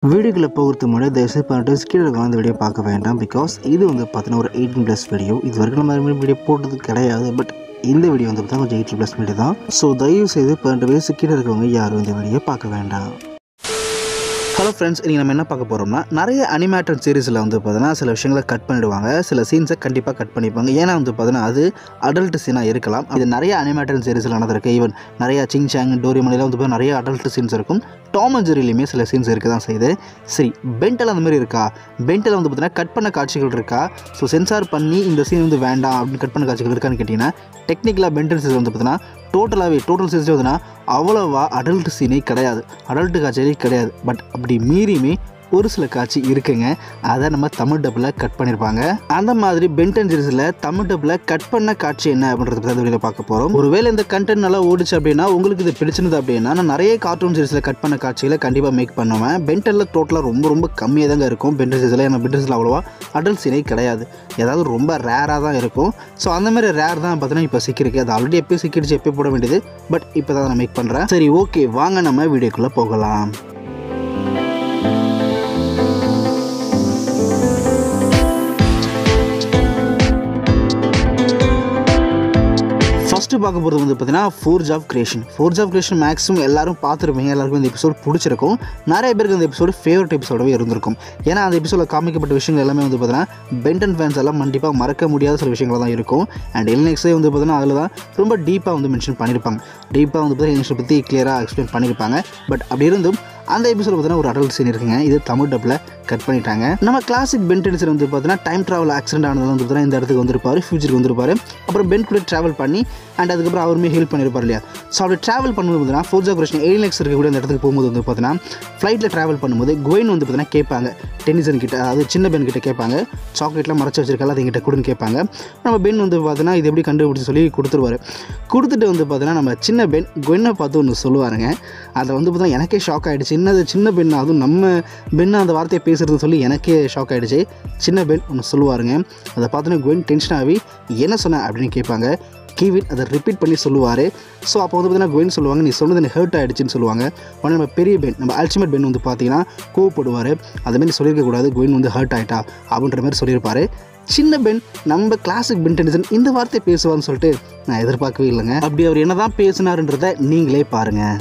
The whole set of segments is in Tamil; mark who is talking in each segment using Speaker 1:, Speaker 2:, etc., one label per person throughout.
Speaker 1: வீடியோக்குள்ளே போகிறதுக்கு முன்னாடி தயவுசெய்து பண்ணிட்டு கீழே இருக்க அந்த வீடியோ பார்க்க வேண்டாம் பிகாஸ் இது வந்து பார்த்தீங்கன்னா ஒரு எயிட்டீன் ப்ளஸ் வீடியோ இது வரைக்கும் நம்ம மாதிரி வீடியோ போட்டது கிடையாது பட் இந்த வீடியோ வந்து பார்த்தா கொஞ்சம் எயிட்டீன் ப்ளஸ் வீடியோ தான் ஸோ தயவு செய்து பன்னெண்டு வயசு கீழே இருக்கவங்க யாரும் இந்த வீடியோ பார்க்க வேண்டாம் ஹலோ ஃப்ரெண்ட்ஸ் இன்றைக்கி நம்ம என்ன பார்க்க போகிறோம்னா நிறைய அனிமேட்டட் சீரிஸில் வந்து பார்த்தீங்கன்னா சில விஷயங்களை கட் பண்ணிடுவாங்க சில சீன்ஸை கண்டிப்பாக கட் பண்ணிப்பாங்க ஏன்னா வந்து பார்த்தீங்கன்னா அது அடல்ட் சீனாக இருக்கலாம் இது நிறைய அனிமேட்டட் சீரிஸில் நடந்திருக்கு ஈவன் நிறைய சிங் சாங் டோரிமனிலாம் வந்து பார்த்தீங்கன்னா நிறைய அடல்ட் சீன்ஸ் இருக்கும் டாம் அண்ட் ஜெரிலையுமே சில சீன்ஸ் இருக்க தான் செய்யுது சரி பென்டல் அந்த மாதிரி இருக்கா பென்டல் வந்து பார்த்தீங்கன்னா கட் பண்ண காட்சிகள் இருக்கா ஸோ சென்சார் பண்ணி இந்த சீன் வந்து வேண்டாம் அப்படின்னு கட் பண்ண காட்சிகள் இருக்கான்னு கேட்டிங்கன்னா டெக்னிக்கலாக பென்டல் சீன் வந்து பார்த்தீங்கன்னா டோட்டலாகவே டோட்டல் சீன்ஸ் வந்துன்னா அவ்வளோவா அடல்ட் சீனே கிடையாது அடல்ட் காட்சியே கிடையாது பட் அப்படி மீறியுமே ஒரு சில காட்சி இருக்குங்க அதை நம்ம தமிழ் டப்பில் கட் பண்ணியிருப்பாங்க அந்த மாதிரி பென்டன் சீரிஸில் தமிழ் டப்பில் கட் பண்ண காட்சி என்ன அப்படின்றத பற்றி அந்த வீடியோவில் பார்க்க போகிறோம் ஒருவேளை இந்த கண்டென்ட் நல்லா ஓடிச்சு அப்படின்னா உங்களுக்கு இது பிடிச்சிருந்தது அப்படின்னா நான் நிறைய கார்ட்டூன் சீரிஸில் கட் பண்ண காட்சிகளை கண்டிப்பாக மேக் பண்ணுவேன் பென்டனில் டோட்டலாக ரொம்ப ரொம்ப கம்மியாக தாங்க இருக்கும் பென்டன் சீரிஸில் ஏன்னா பென்டன் சீரிஸில் அவ்வளோவா அடல்ட் சீனே கிடையாது ஏதாவது ரொம்ப ரேராக தான் இருக்கும் ஸோ அந்த மாதிரி ரேர் தான் பார்த்தீங்கன்னா இப்போ சிக்கிருக்கு அது ஆல்ரெடி எப்போ சிக்கிடுச்சு எப்போ போட வேண்டியது பட் இப்போ தான் நான் மேக் பண்ணுறேன் சரி ஓகே வாங்க நம்ம வீடியோக்குள்ளே போகலாம் ஃபஸ்ட்டு பார்க்க போகிறது வந்து பார்த்தீங்கன்னா forge of creation forge of creation maximum எல்லாரும் பார்த்துருப்பீங்க எல்லாருக்கும் இந்த எபிசோட் பிடிச்சிருக்கும் நிறைய பேருக்கு இந்த எபிசோடு ஃபேவரட் எபிசோடவே இருந்திருக்கும் ஏன்னா அந்த எபிசோடில் காமிக்கப்பட்ட விஷயங்கள் எல்லாமே வந்து பார்த்தீங்கன்னா பென்டன் ஃபேன்ஸ் எல்லாம் கண்டிப்பாக மறக்க முடியாத சில விஷயங்கள் தான் இருக்கும் அண்ட் எல்நெக்ஸே வந்து பார்த்தீங்கன்னா அதில் தான் ரொம்ப டீப்பாக வந்து மென்ஷன் பண்ணியிருப்பாங்க டீப்பாக வந்து பார்த்தீங்கன்னா எல்நெக்ஸை பற்றி கிளியராக எக்ஸ்பிளைன் பண்ணியிருப்பாங்க பட் அப்படி இருந்தும் அந்த எபிசோட பார்த்தீங்கன்னா ஒரு அடல்ட் சீன் இருக்குங்க இது தமிழ் டப்பில் கட் பண்ணிட்டாங்க நம்ம கிளாசிக் பென் டென்சர் வந்து பார்த்தீங்கன்னா டைம் ட்ராவல் ஆக்சிடென்ட் ஆனது வந்து பார்த்தீங்கன்னா இந்த இடத்துக்கு வந்திருப்பாரு ஃபியூச்சருக்கு வந்திருப்பாரு அப்புறம் பென் கூட ட்ராவல் பண்ணி அண்ட் அதுக்கப்புறம் அவருமே ஹெல்ப் பண்ணியிருப்பார் இல்லையா ஸோ அப்படி ட்ராவல் பண்ணும்போது பார்த்தீங்கன்னா ஃபோர்ஜ் ஆப்ரேஷன் எயிலெக்ஸ் இருக்கக்கூடிய அந்த இடத்துக்கு போகும்போது வந்து பார்த்தீங்கன்னா ஃப்ளைட்டில் ட்ராவல் பண்ணும்போது குவைன் வந்து பார்த்தீங்கன்னா கேட்பாங்க டென்னிசன் கிட்ட அதாவது சின்ன பென் கிட்ட கேட்பாங்க சாக்லேட்லாம் மறைச்சு வச்சிருக்கல அது எங்கிட்ட கொடுன்னு கேட்பாங்க நம்ம பென் வந்து பார்த்தீங்கன்னா இது எப்படி கண்டுபிடிச்சு சொல்லி கொடுத்துருவாரு கொடுத்துட்டு வந்து பார்த்தீங்கன்னா நம்ம சின்ன பென் குவென்னை பார்த்து ஒன்று சொல்லுவாருங்க அதை வந்து பார்த்தீங்கன்னா எனக்கே ஷாக் ஆகிடுச்சு என்னது சின்ன பெண் அதுவும் நம்ம பெண்ணை அந்த வார்த்தையை பேசுகிறதுன்னு சொல்லி எனக்கே ஷாக் ஆகிடுச்சு சின்ன பெண் ஒன்று சொல்லுவாருங்க அதை பார்த்தோன்னா குவென் டென்ஷன் ஆகி என்ன சொன்ன அப்படின்னு கேட்பாங்க கீவின் அதை ரிப்பீட் பண்ணி சொல்லுவார் ஸோ அப்போ வந்து பார்த்தீங்கன்னா குவென் சொல்லுவாங்க நீ சொன்னது எனக்கு ஹர்ட் ஆகிடுச்சின்னு சொல்லுவாங்க உடனே நம்ம பெரிய பெண் நம்ம அல்டிமேட் பெண் வந்து பார்த்தீங்கன்னா கோவப்படுவார் அதுமாரி சொல்லியிருக்கக்கூடாது குவென் வந்து ஹர்ட் ஆகிட்டா அப்படின்ற மாதிரி சொல்லியிருப்பாரு சின்ன பெண் நம்ம கிளாசிக் பென் டென்னிசன் இந்த வார்த்தை பேசுவான்னு சொல்லிட்டு நான் எதிர்பார்க்கவே இல்லைங்க அப்படி அவர் என்னதான் பேசினாருன்றதை நீங்களே பாருங்கள்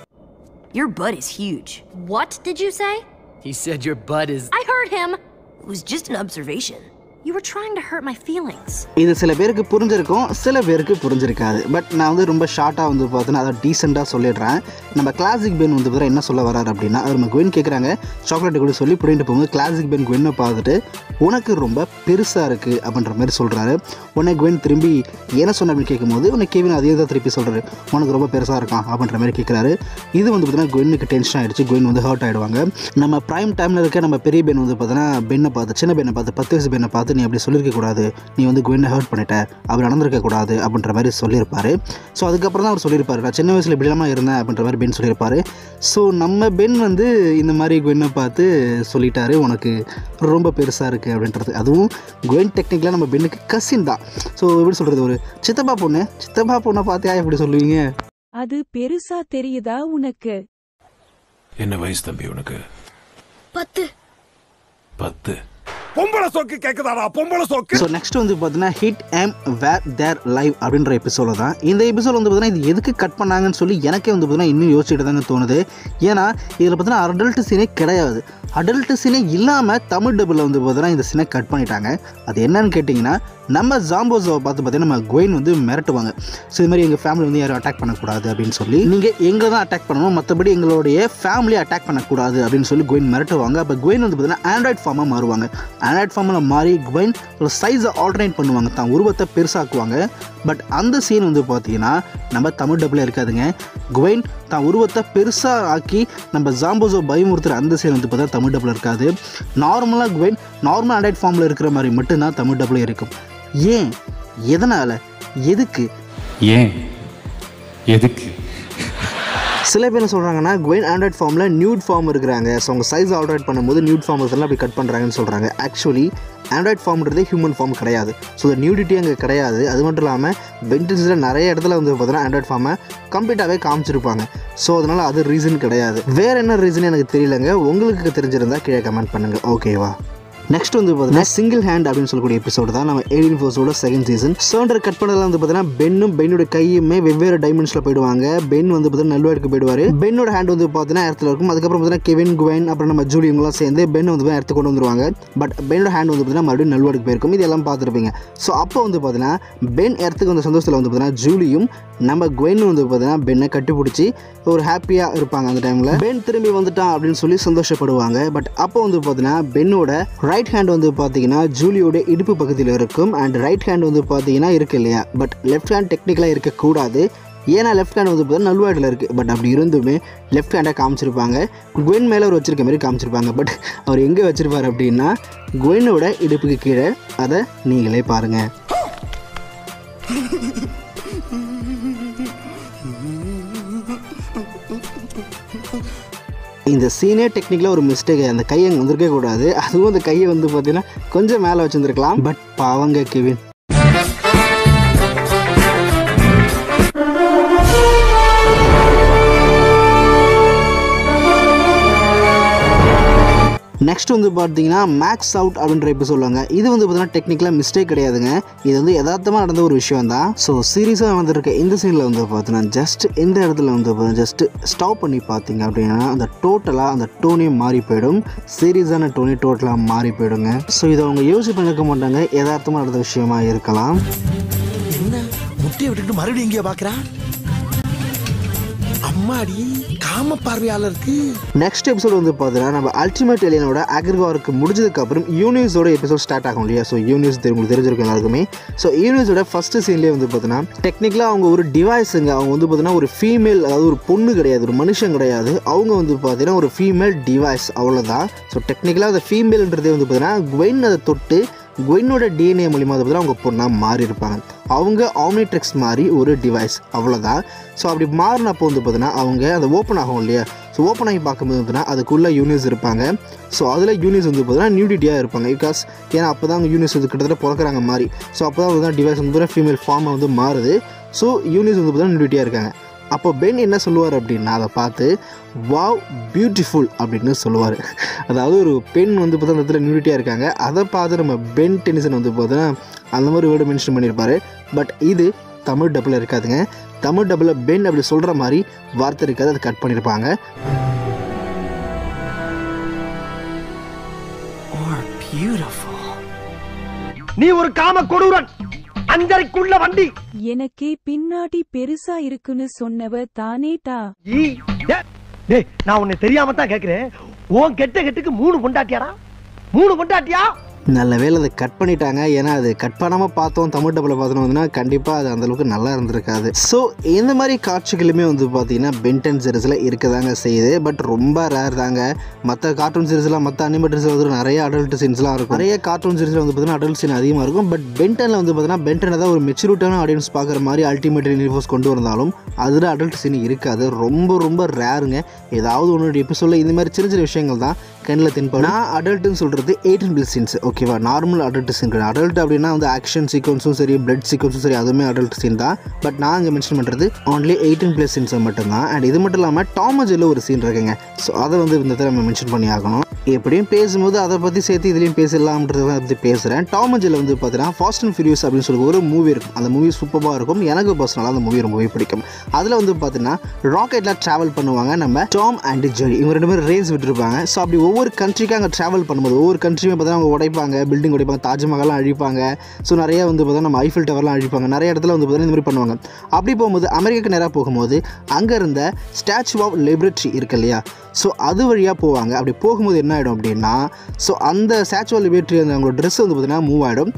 Speaker 2: Your butt is huge.
Speaker 3: What did you say?
Speaker 4: He said your butt is.
Speaker 3: I heard him.
Speaker 2: It was just an observation.
Speaker 3: You were trying to hurt my feelings.
Speaker 1: இது சில பேருக்கு புரிஞ்சிருக்கும் சில பேருக்கு புரிஞ்சிருக்காது பட் நான் வந்து ரொம்ப ஷார்ட்டாக வந்து பார்த்தீங்கன்னா அதை டீசெண்டாக சொல்லிடுறேன் நம்ம கிளாசிக் பென் வந்து பார்த்தா என்ன சொல்ல வராரு அப்படின்னா அவர் நம்ம குவென் கேட்குறாங்க சாக்லேட் கூட சொல்லி பிடிட்டு போகும்போது கிளாசிக் பென் குவென்னை பார்த்துட்டு உனக்கு ரொம்ப பெருசாக இருக்குது அப்படின்ற மாதிரி சொல்கிறாரு உடனே குவென் திரும்பி என்ன சொன்ன அப்படின்னு கேட்கும்போது உனக்கு கேவின் அதே தான் திருப்பி சொல்கிறாரு உனக்கு ரொம்ப பெருசாக இருக்கான் அப்படின்ற மாதிரி கேட்குறாரு இது வந்து பார்த்தீங்கன்னா குவென்னுக்கு டென்ஷன் ஆகிடுச்சு குவென் வந்து ஹர்ட் ஆகிடுவாங்க நம்ம ப்ரைம் டைமில் இருக்க நம்ம பெரிய பெண் வந்து பார்த்தீங்கன்னா பெண்ணை பார்த்து சின்ன பெண்ணை பார்த்து பத்து வயசு பெண்ணை பார்த்து நீ அப்படி சொல்லியிருக்க கூடாது நீ வந்து குவென்னை ஹர்ட் பண்ணிட்ட அப்படி நடந்திருக்க கூடாது அப்படின்ற மாதிரி சொல்லியிருப்பாரு ஸோ அதுக்கப்புறம் தான் அவர் சொல்லியிருப்பாரு நான் சின்ன வயசில் இப்படிலாமா இருந்தேன் அப்படின்ற மாதிரி பென் சொல்லியிருப்பாரு ஸோ நம்ம பென் வந்து இந்த மாதிரி குவென்னை பார்த்து சொல்லிட்டாரு உனக்கு ரொம்ப பெருசாக இருக்குது அப்படின்றது அதுவும் குவென் டெக்னிக்கலாக நம்ம பெண்ணுக்கு கசின் தான் ஸோ எப்படி சொல்கிறது ஒரு சித்தப்பா பொண்ணு சித்தப்பா பொண்ணை பார்த்தியா எப்படி சொல்லுவீங்க
Speaker 5: அது பெருசா தெரியுதா உனக்கு
Speaker 6: என்ன வயசு தம்பி உனக்கு
Speaker 3: பத்து
Speaker 6: பத்து
Speaker 7: பொம்பளை சோக்கு கேக்குதாடா பொம்பளை சோக்கு
Speaker 1: ஸோ நெக்ஸ்ட் வந்து பார்த்தீங்கன்னா hit em where they live அப்படின்ற எபிசோட தான் இந்த எபிசோட் வந்து பார்த்தீங்கன்னா இது எதுக்கு கட் பண்ணாங்கன்னு சொல்லி எனக்கே வந்து பார்த்தீங்கன்னா இன்னும் யோசிச்சுட்டு தாங்க தோணுது ஏன்னா இதில் பார்த்தீங்கன்னா அடல்ட் சீனே கிடையாது அடல்ட் சீனே இல்லாமல் தமிழ் டபுளில் வந்து பார்த்தீங்கன்னா இந்த சீனை கட் பண்ணிட்டாங்க அது என்னன்னு கேட்டிங்கன்னா நம்ம ஜாம்போஸோவை பார்த்து பார்த்தீங்கன்னா நம்ம குவைன் வந்து மிரட்டுவாங்க ஸோ இது மாதிரி எங்கள் ஃபேமிலி வந்து யாரும் அட்டாக் பண்ணக்கூடாது அப்படின்னு சொல்லி நீங்கள் எங்களை தான் அட்டாக் பண்ணணும் மற்றபடி எங்களுடைய ஃபேமிலியை அட்டாக் பண்ணக்கூடாது அப்படின்னு சொல்லி குவைன் மிரட்டுவாங்க அப்போ குவைன் வந்து பார்த்தீங்கன்னா ஆண்ட்ராய்ட் ஃபார்மாக மாறுவாங்க ஆண்ட்ராய்ட் ஃபார்மில் மாறி குவைன் சைஸை ஆல்டர்னேட் பண்ணுவாங்க தான் உருவத்தை பெருசாக்குவாங்க பட் அந்த சீன் வந்து பார்த்தீங்கன்னா நம்ம தமிழ் டப்பில் இருக்காதுங்க குவைன் தான் உருவத்தை பெருசாக ஆக்கி நம்ம ஜாம்போஸோ பயமுறுத்துகிற அந்த சீன் வந்து பார்த்தா தமிழ் டப்பில் இருக்காது நார்மலாக குவைன் நார்மல் ஆண்ட்ராய்ட் ஃபார்மில் இருக்கிற மாதிரி மட்டும்தான் தமிழ் டப்பில் இருக்கும் ஏன் எதனால் எதுக்கு
Speaker 8: ஏன் எதுக்கு
Speaker 1: சில பேர் என்ன சொல்கிறாங்கன்னா குவென் ஆண்ட்ராய்ட் ஃபார்மில் நியூட் ஃபார்ம் இருக்கிறாங்க ஸோ அவங்க சைஸ் ஆல்ட்ரேட் பண்ணும்போது நியூட் ஃபார்ம் இருக்கிறதுலாம் அப்படி கட் பண்ணுறாங்கன்னு சொல்கிறாங்க ஆக்சுவலி ஆண்ட்ராய்ட் ஃபார்ம்ன்றதே ஹியூமன் ஃபார்ம் கிடையாது ஸோ இந்த நியூடிட்டி அங்கே கிடையாது அது மட்டும் இல்லாமல் பென்டன்ஸில் நிறைய இடத்துல வந்து பார்த்தீங்கன்னா ஆண்ட்ராய்ட் ஃபார்மை கம்ப்ளீட்டாகவே காமிச்சிருப்பாங்க ஸோ அதனால் அது ரீசன் கிடையாது வேறு என்ன ரீசன் எனக்கு தெரியலங்க உங்களுக்கு தெரிஞ்சிருந்தா கீழே கமெண்ட் பண்ணுங்கள் ஓகேவா நெக்ஸ்ட் வந்து பார்த்தீங்கன்னா சிங்கிள் ஹேண்ட் அப்படின்னு சொல்லக்கூடிய எபிசோடு தான் நம்ம ஏலியன் ஃபோர்ஸோட செகண்ட் சீசன் சர்ண்டர் கட் பண்ணதில் வந்து பார்த்தீங்கன்னா பென்னும் பென்னோட கையுமே வெவ்வேறு டைமென்ஷனில் போயிடுவாங்க பென் வந்து பார்த்தீங்கன்னா நல்வாடுக்கு போயிடுவார் பென்னோட ஹேண்ட் வந்து பார்த்தீங்கன்னா இடத்துல இருக்கும் அதுக்கப்புறம் பார்த்தீங்கன்னா கெவின் குவைன் அப்புறம் நம்ம ஜூலி இவங்களாம் சேர்ந்து பென் வந்து இடத்துக்கு கொண்டு வந்துருவாங்க பட் பென்னோட ஹேண்ட் வந்து பார்த்தீங்கன்னா மறுபடியும் நல்வாடுக்கு போயிருக்கும் இது எல்லாம் பார்த்துருப்பீங்க ஸோ அப்போ வந்து பார்த்தீங்கன்னா பென் இடத்துக்கு வந்த சந்தோஷத்தில் வந்து பார்த்தீங்கன்னா ஜூலியும் நம்ம குவைன் வந்து பார்த்தீங்கன்னா பென்னை கட்டிப்பிடிச்சி ஒரு ஹாப்பியாக இருப்பாங்க அந்த டைமில் பென் திரும்பி வந்துட்டான் அப்படின்னு சொல்லி சந்தோஷப்படுவாங்க பட் அப்போ வந்து பார்த்தீங்கன்னா பென்னோட ரைட் ஹேண்ட் வந்து பார்த்தீங்கன்னா ஜூலியோட இடுப்பு பக்கத்தில் இருக்கும் அண்ட் ரைட் ஹேண்ட் வந்து பார்த்தீங்கன்னா இருக்கு இல்லையா பட் லெஃப்ட் ஹேண்ட் டெக்னிக்கலாக இருக்கக்கூடாது ஏன்னா லெஃப்ட் ஹேண்ட் வந்து பார்த்தீங்கன்னா நல்வாடில் இருக்குது பட் அப்படி இருந்துமே லெஃப்ட் ஹேண்டை காமிச்சிருப்பாங்க குவென் மேலே அவர் வச்சிருக்க மாதிரி காமிச்சிருப்பாங்க பட் அவர் எங்கே வச்சிருப்பார் அப்படின்னா குவெனோட இடுப்புக்கு கீழே அதை நீங்களே பாருங்கள் இந்த சீனே டெக்னிக்கலாக ஒரு மிஸ்டேக் அந்த கையை அங்கே வந்திருக்கே கூடாது அதுவும் அந்த கையை வந்து பார்த்தீங்கன்னா கொஞ்சம் மேலே வச்சுருந்துருக்கலாம் பட் பாவங்க கெவின் நெக்ஸ்ட் வந்து பார்த்தீங்கன்னா மேக்ஸ் அவுட் அப்படின்ற இப்போ சொல்லுவாங்க இது வந்து பார்த்தீங்கன்னா டெக்னிக்கலாக மிஸ்டேக் கிடையாதுங்க இது வந்து யதார்த்தமாக நடந்த ஒரு விஷயம் தான் ஸோ சீரியஸாக நடந்திருக்க இந்த சீனில் வந்து பார்த்தீங்கன்னா ஜஸ்ட் இந்த இடத்துல வந்து ஜஸ்ட் ஸ்டாப் பண்ணி பார்த்தீங்க அப்படின்னா அந்த டோட்டலாக அந்த டோனே மாறி போயிடும் சீரியஸான டோனே டோட்டலாக மாறி போயிடுங்க ஸோ இதை அவங்க யோசிச்சு பண்ணிருக்க மாட்டாங்க யதார்த்தமாக நடந்த விஷயமா இருக்கலாம்
Speaker 4: என்ன முட்டையை விட்டுட்டு மறுபடியும் எங்கேயா பாக்குறா அம்மாடி காம பார்வையாளருக்கு
Speaker 1: நெக்ஸ்ட் எபிசோட் வந்து பார்த்தீங்கன்னா நம்ம அல்டிமேட் எலியனோட அக்ரிகாருக்கு முடிஞ்சதுக்கு அப்புறம் யூனிவர்ஸோட எபிசோட் ஸ்டார்ட் ஆகும் இல்லையா ஸோ யூனிவர்ஸ் உங்களுக்கு தெரிஞ்சிருக்கும் எல்லாருக்குமே ஸோ யூனிவர்ஸோட ஃபர்ஸ்ட் சீன்லேயே வந்து பார்த்தீங்கன்னா டெக்னிக்கலாக அவங்க ஒரு டிவைஸுங்க அவங்க வந்து பார்த்தீங்கன்னா ஒரு ஃபீமேல் அதாவது ஒரு பொண்ணு கிடையாது ஒரு மனுஷன் கிடையாது அவங்க வந்து பார்த்தீங்கன்னா ஒரு ஃபீமேல் டிவைஸ் அவ்வளோதான் ஸோ டெக்னிக்கலாக அந்த ஃபீமேல்ன்றதே வந்து பார்த்தீங்கன்னா குவைன் அதை தொட்டு குவைனோட டிஎன்ஏ மூலியமாக வந்து பார்த்தீங்கன்னா அவங்க பொண்ணாக மாறி இருப்பாங்க அவங்க ஆம்னிட்ரிக்ஸ் மாதிரி ஒரு டிவைஸ் அவ்வளோதான் ஸோ அப்படி மாறினப்போ வந்து பார்த்தீங்கன்னா அவங்க அந்த ஓப்பன் ஆகும் இல்லையா ஸோ ஓப்பன் ஆகி பார்க்கும்போது பார்த்தீங்கன்னா அதுக்குள்ளே யூனிஸ் இருப்பாங்க ஸோ அதில் யூனிஸ் வந்து பார்த்தீங்கன்னா நியூடிட்டியாக இருப்பாங்க பிகாஸ் ஏன்னா அப்போ தான் அவங்க யூனிஸ் வந்து கிட்டத்தட்ட பிறக்கிறாங்க மாதிரி ஸோ அப்போ தான் வந்து டிவைஸ் வந்து பார்த்தீங்கன்னா ஃபீமேல் ஃபார்மாக வந்து மாறுது ஸோ யூனிஸ் வந்து பார்த்தீங்கன்னா நியூடிட்டியாக இருக்காங்க அப்போ பென் என்ன சொல்லுவார் அப்படின்னா அதை பார்த்து வாவ் பியூட்டிஃபுல் அப்படின்னு சொல்லுவார் அதாவது ஒரு பெண் வந்து பார்த்தா அந்த இடத்துல நியூடிட்டியாக இருக்காங்க அதை பார்த்து நம்ம பென் டென்னிசன் வந்து பார்த்தீங்கன்னா அந்த மாதிரி வேர்டு மென்ஷன் பண்ணியிருப்பாரு பட் இது தமிழ் டப்பில் இருக்காதுங்க தமிழ் டப்பில் பென் அப்படி சொல்கிற மாதிரி வார்த்தை இருக்காது அதை கட் பண்ணியிருப்பாங்க
Speaker 7: நீ ஒரு காம கொடூரன் அஞ்சரைக்குள்ள வண்டி
Speaker 5: எனக்கே பின்னாடி பெருசா இருக்குன்னு சொன்னவ தானேட்டா
Speaker 7: ஈ, ஏ, டேய் நான் உன்னை தெரியாம தான் கேக்குறேன் உன் கெட்ட கெட்டுக்கு மூணு கொண்டாட்டியாடா மூணு கொண்டாட்டியா
Speaker 1: நல்ல வேளை அதை கட் பண்ணிட்டாங்க ஏன்னா அது கட் பண்ணாமல் பார்த்தோம் தமிழ் டப்பில் பார்த்தோம் வந்துன்னா கண்டிப்பாக அது அந்தளவுக்கு நல்லா இருந்திருக்காது ஸோ இந்த மாதிரி காட்சிகளுமே வந்து பார்த்தீங்கன்னா பென்டன் சீரிஸில் இருக்கதாங்க செய்யுது பட் ரொம்ப ரேர் தாங்க மற்ற கார்ட்டூன் சீரிஸ்லாம் மற்ற அனிமேட்டட் வந்து நிறைய அடல்ட் சீன்ஸ்லாம் இருக்கும் நிறைய கார்ட்டூன் சீரிஸில் வந்து பார்த்தீங்கன்னா அடல்ட் சீன் அதிகமாக இருக்கும் பட் பென்டனில் வந்து பார்த்தீங்கன்னா பென்டனை தான் ஒரு மெச்சூரிட்டான ஆடியன்ஸ் பார்க்குற மாதிரி அல்டிமேட் யூனிவர்ஸ் கொண்டு வந்தாலும் அதில் அடல்ட் சீன் இருக்காது ரொம்ப ரொம்ப ரேருங்க ஏதாவது ஒன்று எபிசோடில் இந்த மாதிரி சின்ன சின்ன விஷயங்கள் தான் கண்ணில் தென்படும் நான் அடல்ட்டுன்னு சொல்கிறது எயிட்டீன் பிளஸ் சீன்ஸ் ஓகேவா நார்மல் அடல்ட் சீன் கிடையாது அடல்ட் அப்படின்னா வந்து ஆக்ஷன் சீக்வன்ஸும் சரி பிளட் சீக்வன்ஸும் சரி அதுவுமே அடல்ட் சீன் தான் பட் நான் இங்கே மென்ஷன் பண்ணுறது only எயிட்டீன் பிளஸ் சீன்ஸை மட்டும்தான் அண்ட் இது மட்டும் இல்லாமல் டாமஜில் ஒரு சீன் இருக்குங்க ஸோ அதை வந்து இந்த இடத்துல நம்ம மென்ஷன் பண்ணி ஆகணும் எப்படியும் பேசும்போது அதை பற்றி சேர்த்து இதுலேயும் பேசலாம்ன்றத பற்றி பேசுகிறேன் டாமஜில் வந்து பார்த்தீங்கன்னா ஃபாஸ்ட் அண்ட் ஃபியூரியஸ் அப்படின்னு சொல்லி ஒரு மூவி இருக்கும் அந்த மூவி சூப்பராக இருக்கும் எனக்கு பர்சனலாக அந்த மூவி ரொம்பவே பிடிக்கும் அதில் வந்து பார்த்தீங்கன்னா ராக்கெட்டில் ட்ராவல் பண்ணுவாங்க நம்ம டாம் அண்ட் ஜெரி இவங்க ரெண்டு பேரும் ரேஸ் விட்டுருப்பாங்க ஸோ அப்படி ஒவ்வொரு கண்ட்ரிக்கு அங்கே ட்ராவல் பண்ணும்போது ஒவ்வொரு கண்ட்ரியுமே பார்த்தீங்கன்னா அவங்க உடைப்பாங்க பில்டிங் உடைப்பாங்க தாஜ்மஹால்லாம் அழிப்பாங்க ஸோ நிறைய வந்து பார்த்தீங்கன்னா நம்ம ஐஃபில் டவர்லாம் அழிப்பாங்க நிறைய இடத்துல வந்து பார்த்தீங்கன்னா இந்த மாதிரி பண்ணுவாங்க அப்படி போகும்போது அமெரிக்காக்கு நேராக போகும்போது அங்கே இருந்த ஸ்டாச்சு ஆஃப் லிபர்ட்டி இருக்கு இல்லையா ஸோ அது வழியாக போவாங்க அப்படி போகும்போது என்ன ஆகிடும் அப்படின்னா ஸோ அந்த ஸ்டாச்சு ஆஃப் லிபர்ட்டி அந்த அவங்களோட ட்ரெஸ் வந்து பார்த்தீங்கன்னா மூவ் ஆகிடும்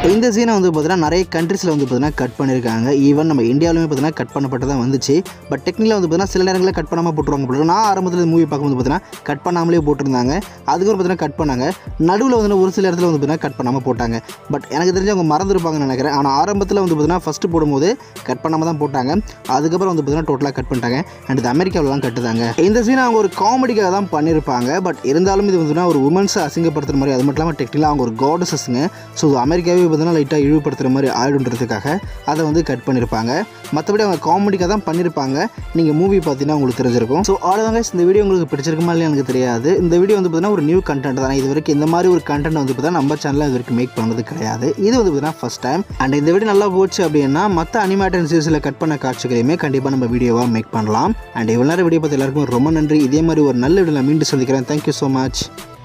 Speaker 1: இந்த சீனை வந்து பார்த்தீங்கன்னா நிறைய கண்ட்ரீஸில் வந்து பார்த்தீங்கன்னா கட் பண்ணியிருக்காங்க ஈவன் நம்ம இந்தியாவிலுமே பார்த்தீங்கன்னா கட் பண்ணப்பட்டதான் வந்துச்சு பட் டெக்னிக்கில் வந்து பார்த்தீங்கன்னா சில நேரங்களில் கட் பண்ணாமல் போட்டுருவாங்க போல நான் ஆரம்பத்தில் மூவி பார்க்கும்போது பார்த்தீங்கன்னா கட் பண்ணாமலே போட்டிருந்தாங்க அதுக்கப்புறம் பார்த்தீங்கன்னா கட் பண்ணாங்க நடுவில் வந்து ஒரு சில இடத்துல வந்து பார்த்தீங்கன்னா கட் பண்ணாமல் போட்டாங்க பட் எனக்கு தெரிஞ்சு அவங்க மறந்துருப்பாங்கன்னு நினைக்கிறேன் ஆனால் ஆரம்பத்தில் வந்து பார்த்தீங்கன்னா ஃபஸ்ட்டு போடும்போது கட் பண்ணாமல் தான் போட்டாங்க அதுக்கப்புறம் வந்து பார்த்தீங்கன்னா டோட்டலாக கட் பண்ணிட்டாங்க அண்ட் இது அமெரிக்காவில் தான் கட்டுதாங்க இந்த சீனை அவங்க ஒரு காமெடிக்காக தான் பண்ணியிருப்பாங்க பட் இருந்தாலும் இது வந்து ஒரு உமன்ஸை அசிங்கப்படுத்துற மாதிரி அது மட்டும் இல்லாமல் டெக்னிக்கலாக அவங்க ஒரு காடஸஸ்ங்க ஸோ அமெரிக்காவே பார்த்தீங்கன்னா லைட்டாக இழிவுபடுத்துகிற மாதிரி ஆயிடுன்றதுக்காக அதை வந்து கட் பண்ணியிருப்பாங்க மற்றபடி அவங்க காமெடிக்காக தான் பண்ணியிருப்பாங்க நீங்கள் மூவி பார்த்தீங்கன்னா உங்களுக்கு தெரிஞ்சிருக்கும் ஸோ ஆளுவாங்க இந்த வீடியோ உங்களுக்கு பிடிச்சிருக்குமா இல்லையா எனக்கு தெரியாது இந்த வீடியோ வந்து பார்த்தீங்கன்னா ஒரு நியூ கண்டென்ட் தான் இது வரைக்கும் இந்த மாதிரி ஒரு கண்டென்ட் வந்து பார்த்தீங்கன்னா நம்ம சேனலில் இது வரைக்கும் மேக் பண்ணது கிடையாது இது வந்து பார்த்தீங்கன்னா ஃபஸ்ட் டைம் அண்ட் இந்த வீடியோ நல்லா போச்சு அப்படின்னா மற்ற அனிமேட்டட் சீரிஸில் கட் பண்ண காட்சிகளையுமே கண்டிப்பாக நம்ம வீடியோவாக மேக் பண்ணலாம் அண்ட் இவ்வளோ நேரம் வீடியோ பார்த்து எல்லாருக்கும் ரொம்ப நன்றி இதே மாதிரி ஒரு நல்ல வீடியோவில் மீண்டும் சந்திக்கிறேன் தேங்க்யூ ஸோ மச்